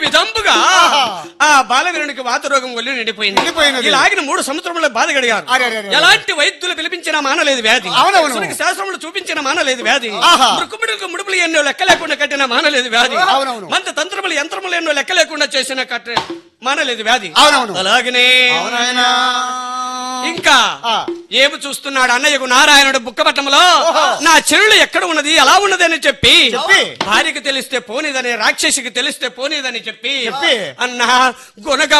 విధంబుగా ఆ బాలవీరునికి వాత రోగం ఒళ్ళు నిండిపోయింది నిండిపోయినది. ఇలాగిన మూడు సంవత్సరముల బాధ గడిగారు అరే, అరే, అరే. ఎలాంటి వైద్యులు పిలిపించినా మానలేదు వ్యాధి అవునవును. అసలుకి శాస్త్రములు చూపించిన మానలేదు వ్యాధి ఆహా. మృక్కుముడుకు ముడుపులు ఎన్నో లెక్క లేకుండా కట్టిన మానలేదు వ్యాధి అవునవును. మంత తంత్రములు యంత్రములు ఎన్నో లెక్క లేకుండా చేసిన కట్ట మానలేదు వ్యాధి అవునవును. అలాగనే అవునాయనా ఇంకా ఆ. ఏమి చూస్తున్నాడు అన్నయ్యకు నారాయణుడు బుక్కపట్నంలో నా చెరువులు ఎక్కడ ఉన్నది ఎలా ఉన్నది అని చెప్పి చెప్పి. భార్యకి తెలిస్తే పోనిదని రాక్షసికి తెలిస్తే పోనిదని చెప్పి చెప్పి. అన్నా గునగ